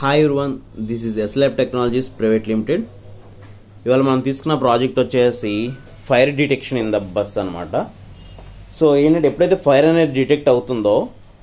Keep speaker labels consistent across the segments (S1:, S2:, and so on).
S1: hi one this is ఎస్లాబ్ technologies private limited ఇవాళ మనం తీసుకున్న ప్రాజెక్ట్ వచ్చేసి fire detection in the bus అనమాట సో ఏంటంటే ఎప్పుడైతే ఫైర్ అనేది డిటెక్ట్ అవుతుందో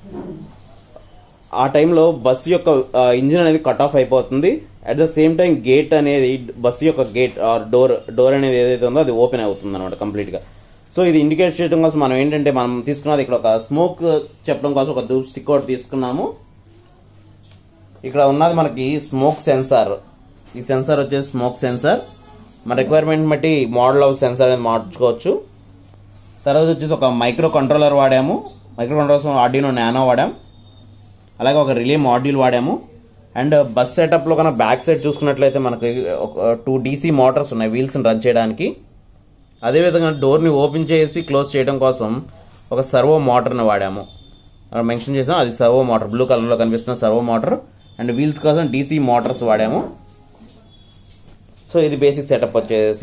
S1: ఆ టైంలో బస్సు యొక్క ఇంజిన్ అనేది కట్ ఆఫ్ అయిపోతుంది at the same time gate అనేది బస్సు యొక్క గేట్ ఆర్ డోర్ డోర్ అనేది ఏదైతే ఉందో అది ఓపెన్ అవుతుంది అనమాట కంప్లీట్గా సో ఇది ఇండికేట్ చేయడం కోసం మనం ఏంటంటే మనం తీసుకున్నది ఇక్కడ ఒక స్మోక్ చెప్పడం కోసం ఒక ధూప్ స్టిక్ ఒకటి తీసుకున్నాము ఇక్కడ ఉన్నది మనకి స్మోక్ సెన్సార్ ఈ సెన్సార్ వచ్చేసి స్మోక్ సెన్సార్ మన రిక్వైర్మెంట్ బట్టి మోడల్ ఆఫ్ సెన్సార్ అనేది మార్చుకోవచ్చు తర్వాత వచ్చేసి ఒక మైక్రో కంట్రోలర్ వాడాము మైక్రో కంట్రోలర్ ఆర్డినో నానో వాడాం అలాగే ఒక రిలే మాడ్యూల్ వాడాము అండ్ బస్ సెటప్లో కన్నా బ్యాక్ సైడ్ చూసుకున్నట్లయితే మనకి ఒక టూ డీసీ మోటార్స్ ఉన్నాయి వీల్స్ని రన్ చేయడానికి అదేవిధంగా డోర్ని ఓపెన్ చేసి క్లోజ్ చేయడం కోసం ఒక సర్వో మోటార్ని వాడాము అక్కడ మెన్షన్ చేసాం అది సర్వో మోటార్ బ్లూ కలర్లో కనిపిస్తున్న సర్వో మోటార్ అండ్ వీల్స్ కోసం డీసీ మోటార్స్ వాడాము సో ఇది బేసిక్ సెటప్ వచ్చేసి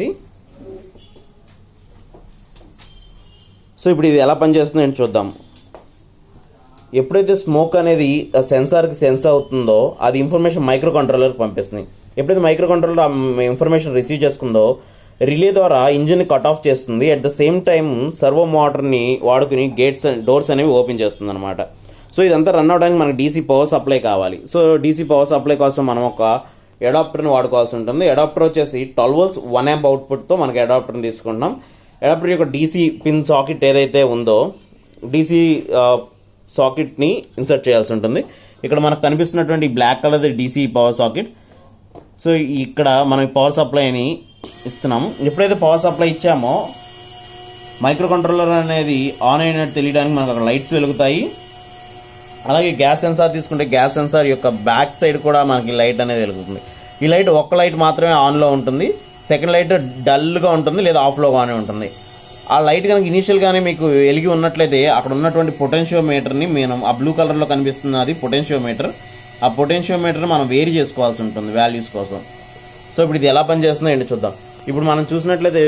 S1: సో ఇప్పుడు ఇది ఎలా పనిచేస్తుందో ఏంటి చూద్దాం ఎప్పుడైతే స్మోక్ అనేది సెన్సార్కి సెన్స్ అవుతుందో అది ఇన్ఫర్మేషన్ మైక్రో కంట్రోలర్కి పంపిస్తుంది ఎప్పుడైతే మైక్రో కంట్రోలర్ ఆ ఇన్ఫర్మేషన్ రిసీవ్ చేసుకుందో రిలే ద్వారా ఇంజిన్ కట్ ఆఫ్ చేస్తుంది at the same time servo మోటార్ని వాడుకుని గేట్స్ డోర్స్ అనేవి ఓపెన్ చేస్తుంది అనమాట సో ఇదంతా రన్ అవడానికి మనకి డీసీ పవర్ సప్లై కావాలి సో డీసీ పవర్ సప్లై కోసం మనం ఒక అడాప్టర్ని వాడుకోవాల్సి ఉంటుంది అడాప్టర్ వచ్చేసి ట్వెల్వ్ వోల్స్ వన్ యాంప్ అవుట్పుట్తో మనకి అడాప్టర్ని తీసుకుంటాం అడాప్టర్ యొక్క డీసీ పిన్ సాకెట్ ఏదైతే ఉందో డీసీ సాకెట్ని ఇన్సర్ట్ చేయాల్సి ఉంటుంది ఇక్కడ మనకు కనిపిస్తున్నటువంటి black colour DC power socket so ఇక్కడ మనం పవర్ సప్లైని ఇస్తున్నాము ఎప్పుడైతే పవర్ సప్లై ఇచ్చామో మైక్రో కంట్రోలర్ అనేది ఆన్ అయినట్టు తెలియడానికి మనకు అక్కడ లైట్స్ వెలుగుతాయి అలాగే గ్యాస్ సెన్సార్ తీసుకుంటే గ్యాస్ సెన్సార్ యొక్క బ్యాక్ సైడ్ కూడా మనకి లైట్ అనేది వెలుగుతుంది ఈ లైట్ ఒక్క లైట్ మాత్రమే ఆన్లో ఉంటుంది సెకండ్ లైట్ డల్గా ఉంటుంది లేదా ఆఫ్లోగానే ఉంటుంది ఆ లైట్ కనుక ఇనీషియల్గానే మీకు వెలిగి ఉన్నట్లయితే అక్కడ ఉన్నటువంటి పొటెన్షియోమీటర్ని మనం ఆ బ్లూ కలర్లో కనిపిస్తున్నది పొటెన్షియోమీటర్ ఆ పొటెన్షియోమీటర్ మనం వేరీ చేసుకోవాల్సి ఉంటుంది వాల్యూస్ కోసం సో ఇప్పుడు ఇది ఎలా పనిచేస్తుందో ఏంటి చూద్దాం ఇప్పుడు మనం చూసినట్లయితే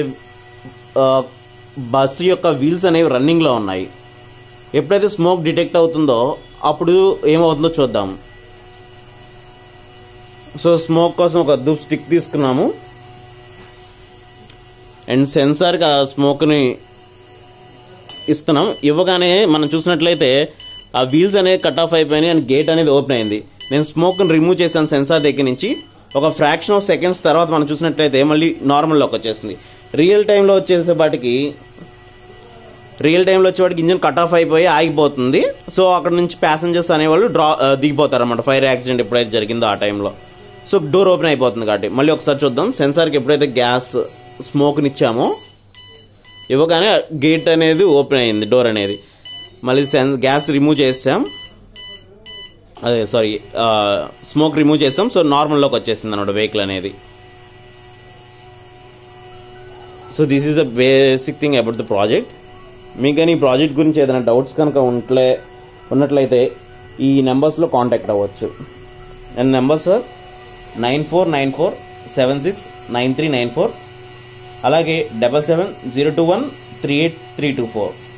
S1: బస్సు యొక్క వీల్స్ అనేవి రన్నింగ్లో ఉన్నాయి ఎప్పుడైతే స్మోక్ డిటెక్ట్ అవుతుందో అప్పుడు ఏమవుతుందో చూద్దాం సో స్మోక్ కోసం ఒక దుప్ స్టిక్ తీసుకున్నాము అండ్ సెన్సార్కి ఆ స్మోక్ని ఇస్తున్నాం ఇవ్వగానే మనం చూసినట్లయితే ఆ వీల్స్ అనేవి కట్ ఆఫ్ అయిపోయినాయి అండ్ గేట్ అనేది ఓపెన్ అయింది నేను స్మోక్ని రిమూవ్ చేశాను సెన్సార్ దగ్గర నుంచి ఒక ఫ్రాక్షన్ ఆఫ్ సెకండ్స్ తర్వాత మనం చూసినట్లయితే మళ్ళీ నార్మల్లోకి వచ్చేసింది రియల్ టైంలో వచ్చేసేపాటికి రియల్ టైంలో వచ్చేవాడికి ఇంజిన్ కట్ ఆఫ్ అయిపోయి ఆగిపోతుంది సో అక్కడ నుంచి ప్యాసింజర్స్ అనేవాళ్ళు డ్రా దిగిపోతారు అనమాట ఫైర్ యాక్సిడెంట్ ఎప్పుడైతే జరిగిందో ఆ టైంలో సో డోర్ ఓపెన్ అయిపోతుంది కాబట్టి మళ్ళీ ఒకసారి చూద్దాం సెన్సార్కి ఎప్పుడైతే గ్యాస్ స్మోక్ని ఇచ్చామో ఇవ్వగానే గేట్ అనేది ఓపెన్ అయింది డోర్ అనేది మళ్ళీ సెన్ గ్యాస్ రిమూవ్ చేసాం అదే సారీ స్మోక్ రిమూవ్ చేసాం సో నార్మల్లోకి వచ్చేసింది అనమాట వెహికల్ అనేది so this is the basic thing about the project మీకు కానీ ఈ ప్రాజెక్ట్ గురించి ఏదైనా డౌట్స్ కనుక ఉంట్లే ఉన్నట్లయితే ఈ నెంబర్స్లో కాంటాక్ట్ అవ్వచ్చు and numbers nine four nine four seven six nine three nine four అలాగే double seven zero two one three eight three two four